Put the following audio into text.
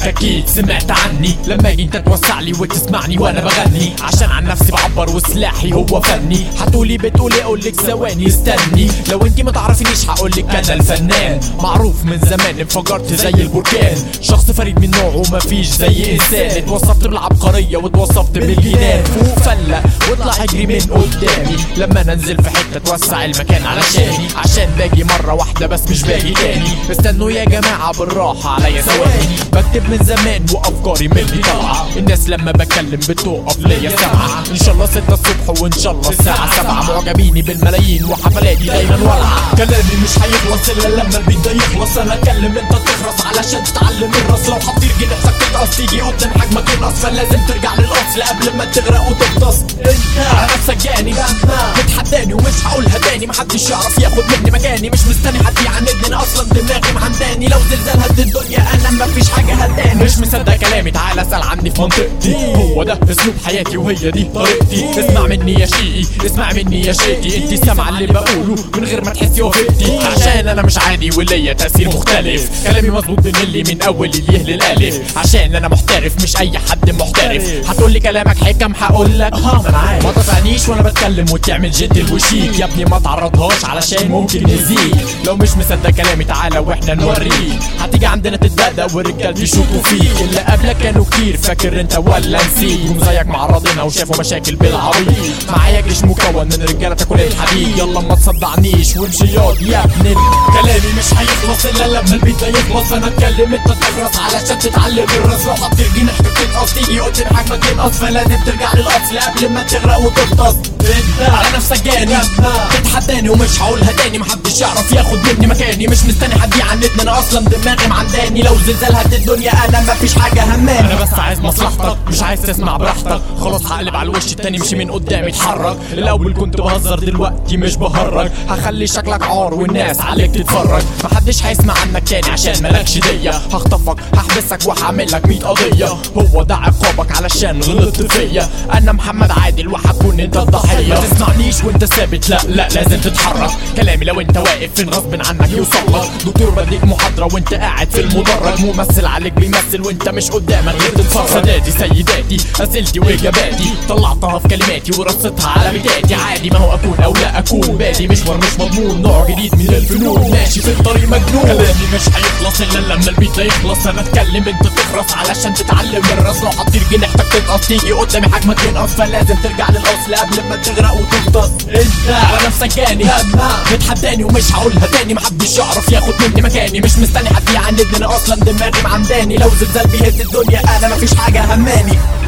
عليك اكيد سمعت عني لما اجي انت توسع لي وتسمعني وانا بغني عشان عن نفسي بعبر وسلاحي هو فني هتقولي بتقولي اقولك ثواني استني لو انتي ما تعرفينيش هقولك انا الفنان معروف من زمان انفجرت زي البركان شخص فريد من نوعه مفيش زي انسان اتوصفت بالعبقرية واتوصفت بالجنان فوق فلة واطلع اجري من قدامي لما انا انزل في حتة توسع المكان علشاني عشان باجي مرة واحدة بس مش باجي تاني استنوا يا جماعة بالراحة عليا ثواني بكتب من زمان وافكاري مني طالعة الناس لما بتكلم بتقف ليا سامعة ان شاء الله ستة الصبح وان شاء الله الساعة سبعة معجبيني بالملايين وحفلاتي دايما ولعة كلامي مش هيخلص الا لما البيت ده يخلص انا اتكلم انت تخرس علشان تتعلم الراس لو هتطير جناحك تتقص تيجي قدام حجمك ينقص فلازم ترجع للاصل قبل ما تغرق وتغطس انت على نفسك جاني بتحداني ومش هقولها تاني محدش يعرف ياخد مني مكاني مش مستني حد يعاندني انا اصلا دماغي معنداني لو زلزال هد الدنيا انا مفيش حاجه هداني مش مصدق كلامي تعال اسال عني في منطقتي هو ده اسلوب حياتي وهي دي طريقتي اسمع مني يا شيقي اسمع مني يا شيقي انت سامعه اللي بقوله من غير ما تحسي وفقتي عشان انا مش عادي وليا تاثير مختلف كلامي مظبوط من اللي من اول اليه للالف عشان انا محترف مش اي حد محترف هتقولي كلامك حكم هقول لك اه ما انا عارف ما تقطعنيش وانا بتكلم وتعمل جد وشيك يا ابني ما تعرضهاش علشان ممكن نزيك لو مش مصدق كلامي تعالى واحنا نوريك هتيجي عندنا تتبدأ والرجال يشوفوا فيك اللي قبلك كانوا كتير فاكر انت ولا نسيت هم زيك معرضنا وشافوا مشاكل بالعبيط معايا جيش مكون من رجاله تاكل الحديد يلا ما تصدعنيش وامشي ياض يا ابن ال- كلامي مش هيخلص الا لما البيت ده يخلص انا اتكلم انت تخرس علشان تتعلم الراس لو هتطير جناحك تتقص تيجي قدام حجمك ينقص فلازم ترجع للاصل قبل ما تغرق وتغطس انت على نفسك جاني تتحداني ومش هقولها تاني محدش يعرف ياخد مني مكاني مش مستني حد يعندني انا اصلا دماغي معنداني لو زلزال هد الدنيا انا مفيش حاجه هماني انا بس عايز مصلحتك مش عايز تسمع براحتك خلاص هقلب على الوش التاني مش من قدامي اتحرك الاول كنت بهزر دلوقتي مش بهرج هخلي شكلك عار والناس عليك تتفرج محدش هيسمع عنك تاني عشان مالكش دية هخطفك هحبسك وهعمل لك 100 قضية هو ده عقابك علشان غلطت فيا انا محمد عادل وهكون انت الضحية ما تسمعنيش وانت ثابت لا لا لازم تتحرك كلامي لو انت واقف فين غصب عنك يوصل لك دكتور بديك محاضرة وانت قاعد في المدرج ممثل عليك بيمثل وانت مش قدامك غير تتفرج ساداتي سيداتي اسئلتي واجاباتي طلعتها في كلماتي ورصيتها على بدايتي عادي ما هو اكون او لا اكون بادي مشوار مش مضمون نوع جديد من الفنون ماشي في الطريق مجنون كلامي مش هيخلص الا لما البيت ده يخلص انا اتكلم انت تخرس علشان تتعلم الراس لو هتطير جناحك تتقص تيجي قدامي حجمك ينقص فلازم ترجع للاصل قبل ما تغرق وتغطس انت على نفسك جاني بتحداني ومش هقولها تاني محدش يعرف ياخد مني مكاني مش مستني حد يعندني انا اصلا دماغي معنداني لو زلزال بيهد الدنيا انا مفيش حاجه هماني